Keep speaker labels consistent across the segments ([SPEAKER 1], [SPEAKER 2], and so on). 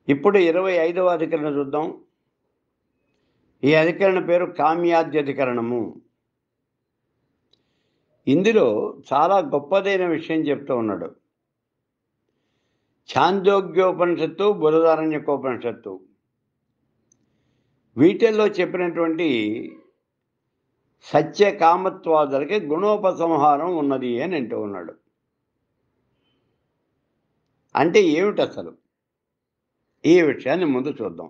[SPEAKER 1] ఇప్పుడు ఇరవై ఐదవ అధికరణ చూద్దాం ఈ అధికరణ పేరు కామ్యాద్యధికరణము ఇందులో చాలా గొప్పదైన విషయం చెప్తూ ఉన్నాడు ఛాందోగ్యోపనిషత్తు బురదారణ్యకోపనిషత్తు వీటిల్లో చెప్పినటువంటి సత్య కామత్వాదులకి గుణోపసంహారం ఉన్నది అని అంటూ ఉన్నాడు అంటే ఏమిటి అసలు ఈ విషయాన్ని ముందు చూద్దాం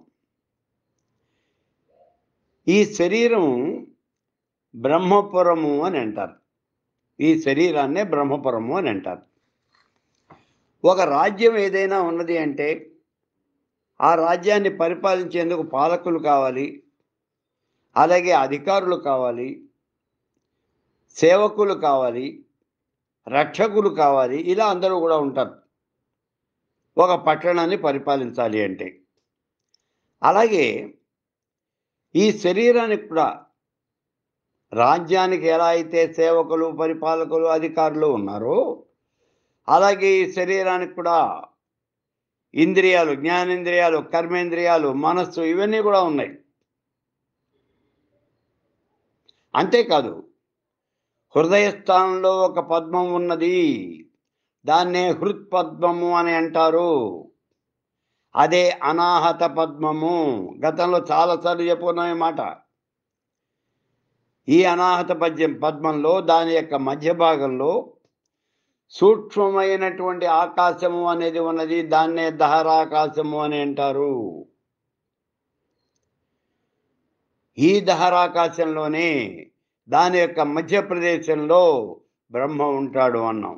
[SPEAKER 1] ఈ శరీరం బ్రహ్మపురము అని అంటారు ఈ శరీరాన్నే బ్రహ్మపురము అని అంటారు ఒక రాజ్యం ఏదైనా ఉన్నది అంటే ఆ రాజ్యాన్ని పరిపాలించేందుకు పాలకులు కావాలి అలాగే అధికారులు కావాలి సేవకులు కావాలి రక్షకులు కావాలి ఇలా అందరూ కూడా ఉంటారు ఒక పట్టణాన్ని పరిపాలించాలి అంటే అలాగే ఈ శరీరానికి కూడా రాజ్యానికి ఎలా అయితే సేవకులు పరిపాలకులు అధికారులు ఉన్నారో అలాగే ఈ శరీరానికి కూడా ఇంద్రియాలు జ్ఞానేంద్రియాలు కర్మేంద్రియాలు మనస్సు ఇవన్నీ కూడా ఉన్నాయి అంతేకాదు హృదయ స్థానంలో ఒక పద్మం ఉన్నది దాన్నే హృత్పద్మము అని అంటారు అదే అనాహత పద్మము గతంలో చాలాసార్లు చెప్పుకున్నాం ఈ మాట ఈ అనాహత పద్యం పద్మంలో దాని యొక్క మధ్య భాగంలో సూక్ష్మమైనటువంటి ఆకాశము అనేది ఉన్నది దాన్నే దహరాకాశము అని అంటారు ఈ దహరాకాశంలోనే దాని యొక్క మధ్య ప్రదేశంలో బ్రహ్మ ఉంటాడు అన్నాం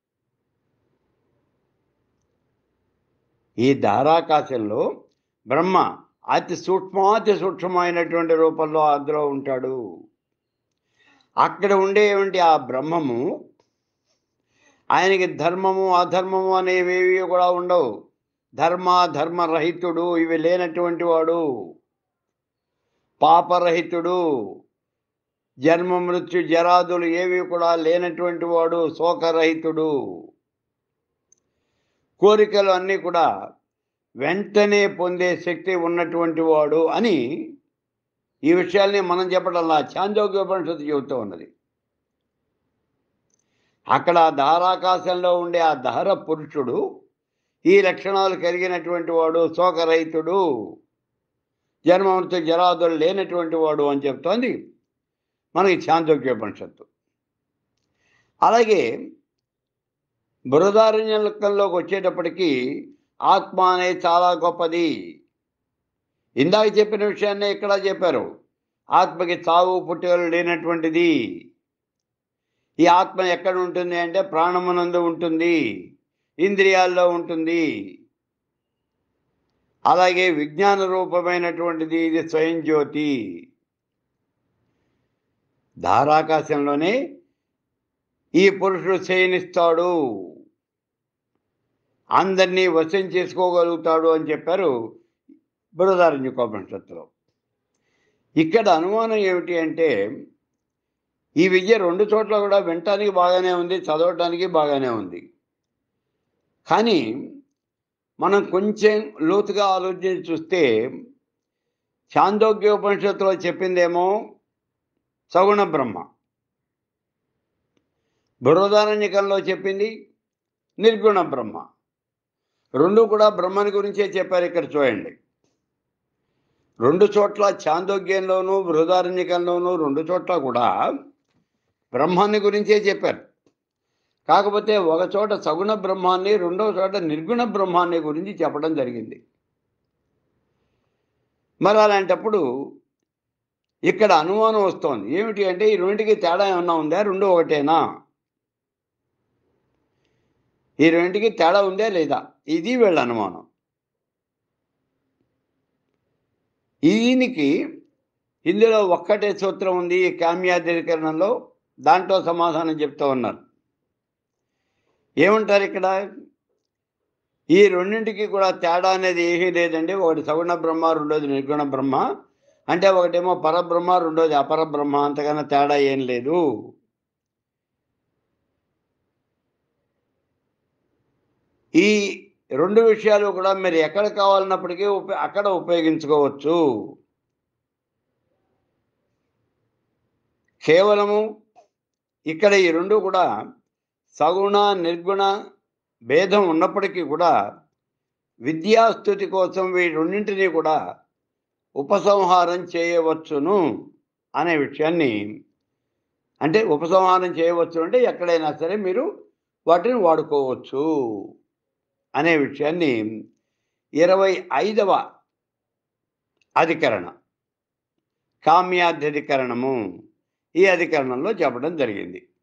[SPEAKER 1] ఈ ధారాకాశంలో బ్రహ్మ అతి సూక్ష్మాతి సూక్ష్మమైనటువంటి రూపంలో అందులో ఉంటాడు అక్కడ ఉండేటువంటి ఆ బ్రహ్మము ఆయనకి ధర్మము అధర్మము అనేవి కూడా ఉండవు ధర్మ ధర్మరహితుడు ఇవి లేనటువంటి వాడు పాపరహితుడు జన్మ మృత్యు జరాదులు ఏవి కూడా లేనటువంటి వాడు శోకరహితుడు కోరికలు అన్నీ కూడా వెంటనే పొందే శక్తి ఉన్నటువంటి వాడు అని ఈ విషయాల్ని మనం చెప్పడంలా చాందోగ్యోపనిషత్తు చెబుతూ ఉన్నది అక్కడ ఆ ధారాకాశంలో ఉండే ఆ దహర పురుషుడు ఈ లక్షణాలు కలిగినటువంటి వాడు శోకరహితుడు జన్మమృత్యు జరాదులు లేనటువంటి వాడు అని చెప్తోంది మనకి చాందోగ్యోపనిషత్తు అలాగే బృహదారణ్యకంలోకి వచ్చేటప్పటికి ఆత్మ అనేది చాలా గొప్పది ఇందాక చెప్పిన విషయాన్నే ఇక్కడ చెప్పారు ఆత్మకి చావు పుట్టుకలు లేనటువంటిది ఈ ఆత్మ ఎక్కడ ఉంటుంది అంటే ప్రాణమునందు ఉంటుంది ఇంద్రియాల్లో ఉంటుంది అలాగే విజ్ఞాన రూపమైనటువంటిది ఇది స్వయం జ్యోతి ధారాకాశంలోనే ఈ పురుషుడు శయనిస్తాడు అందరినీ వశం చేసుకోగలుగుతాడు అని చెప్పారు బృహదారణ్యకోపనిషత్తులో ఇక్కడ అనుమానం ఏమిటి అంటే ఈ విద్య రెండు చోట్ల కూడా వినటానికి బాగానే ఉంది చదవటానికి బాగానే ఉంది కానీ మనం కొంచెం లోతుగా ఆలోచించి చూస్తే చాందోగ్యోపనిషత్తులో చెప్పిందేమో సగుణ బ్రహ్మ బృహదారణ్యకంలో చెప్పింది నిర్గుణ బ్రహ్మ రెండు కూడా బ్రహ్మని గురించే చెప్పారు ఇక్కడ చూడండి రెండు చోట్ల చాందోగ్యంలోనూ బృహదారణ్యకంలోనూ రెండు చోట్ల కూడా బ్రహ్మాన్ని గురించే చెప్పారు కాకపోతే ఒక చోట సగుణ బ్రహ్మాన్ని రెండో చోట నిర్గుణ బ్రహ్మాన్ని గురించి చెప్పడం జరిగింది మరి అలాంటప్పుడు ఇక్కడ అనుమానం వస్తోంది ఏమిటి అంటే ఈ రెండింటికి తేడా ఏమన్నా ఉందా రెండు ఒకటేనా ఈ రెండింటికి తేడా ఉందా లేదా ఇది వీళ్ళ అనుమానం ఈయనకి ఇందులో ఒక్కటే సూత్రం ఉంది ఈ కామ్యాధికరణంలో దాంట్లో సమాధానం చెప్తూ ఉన్నారు ఏమంటారు ఇక్కడ ఈ రెండింటికి కూడా తేడా అనేది ఏమీ లేదండి ఒకటి సగుణ బ్రహ్మ రెండోది నిర్గుణ బ్రహ్మ అంటే ఒకటేమో పరబ్రహ్మ రెండోది అపరబ్రహ్మ అంతకన్నా తేడా ఏం లేదు ఈ రెండు విషయాలు కూడా మీరు ఎక్కడ కావాలన్నప్పటికీ ఉప అక్కడ ఉపయోగించుకోవచ్చు కేవలము ఇక్కడ ఈ రెండు కూడా సగుణ నిర్గుణ భేదం ఉన్నప్పటికీ కూడా విద్యాస్థుతి కోసం వీటి రెండింటినీ కూడా ఉపసంహారం చేయవచ్చును అనే విషయాన్ని అంటే ఉపసంహారం చేయవచ్చు అంటే ఎక్కడైనా సరే మీరు వాటిని వాడుకోవచ్చు అనే విషయాన్ని ఇరవై ఐదవ అధికరణ కామ్యాధ్యధికరణము ఈ అధికరణంలో చెప్పడం జరిగింది